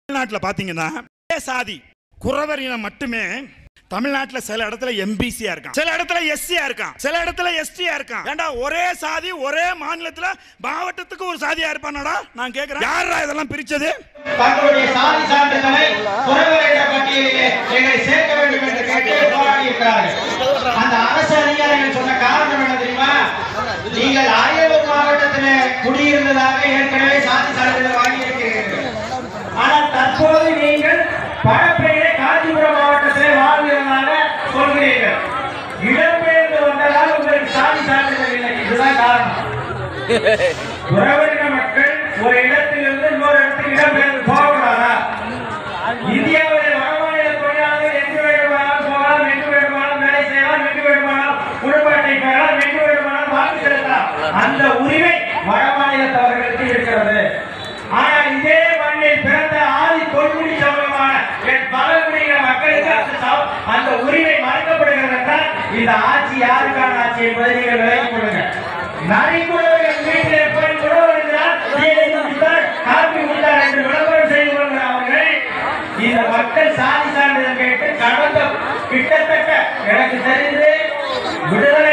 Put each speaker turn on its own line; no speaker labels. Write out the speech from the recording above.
தமிழ்நாட்டில் பார்த்தீங்கன்னா ஒரே சாதி குறவர் இனம் மட்டுமே தமிழ்நாட்டில் சில இடத்துல எம்பிசியா இருக்கான் சில இடத்துல எஸ்சியா இருக்கான் சில இடத்துல எஸ்டியா இருக்கான் ஏண்டா ஒரே சாதி ஒரே மாநிலத்துல மாவட்டத்துக்கு ஒரு சாதியா இருப்பானடா நான் கேக்குறேன் யாரா இதெல்லாம் பிரிச்சது
தங்களுடைய சாதி சான்றிதழை குறைவரையிட பட்டியலிலே எங்களை சேர்க்க வேண்டும் என்று கேட்டு போராடி இருக்கிறார்கள் அந்த அரசு அதிகாரிகள் சொன்ன காரணம் என்ன தெரியுமா நீங்கள் அரியலூர் மாவட்டத்திலே குடியிருந்ததாக ஏற்கனவே சாதி சான்றிதழ் வாங்கியிருக்கிறீர்கள் ஆனால் தற்போது நீங்கள் படப்பெயரை காஞ்சிபுரம் மாவட்டத்திலே வாழ்கிறதாக சொல்கிறீர்கள் இடம்பெயர்ந்து வந்ததால் உங்களுக்கு சாதி சான்றிதழ் இல்லை இதுதான் காரணம் உறவின மக்கள் ஒரு இடத்திலிருந்து இன்னொரு இடத்துக்கு இடம்பெயர்ந்து போகக்கூடாதா இந்தியாவில் வடமாநில தொழிலாளர்கள் எங்கு வேண்டுமானாலும் போகலாம் எங்கு வேண்டுமானாலும் வேலை செய்யலாம் எங்கு வேண்டுமானாலும் குடும்பத்தை பெறலாம் எங்கு வேண்டுமானாலும் வாக்கு செலுத்தலாம் அந்த உரிமை வடமாநிலத்தவர்களுக்கு இருக்கிறது ஆனால் இதே மண்ணில் பிறந்த ஆதி தொல்குடி சமூகமான என் பழங்குடியின மக்களுக்கு அந்த சம- அந்த உரிமை மறுக்கப்படுகிறது என்றால் இந்த ஆட்சி யாருக்கான ஆட்சி என்பதை நீங்கள் விலகிக் கொள்ளுங்க நரிக்குறவர்கள் வீட்டிலே போய் குறவர்கள் தீயை குடித்தார், காப்பி குடித்தார் என்று விளம்பரம் செய்து கொள்கிற அவர்கள் இந்த மக்கள் சாதி சான்றிதழ் கேட்டு கடந்த கிட்டத்தட்ட எனக்கு தெரிந்து விடுதலை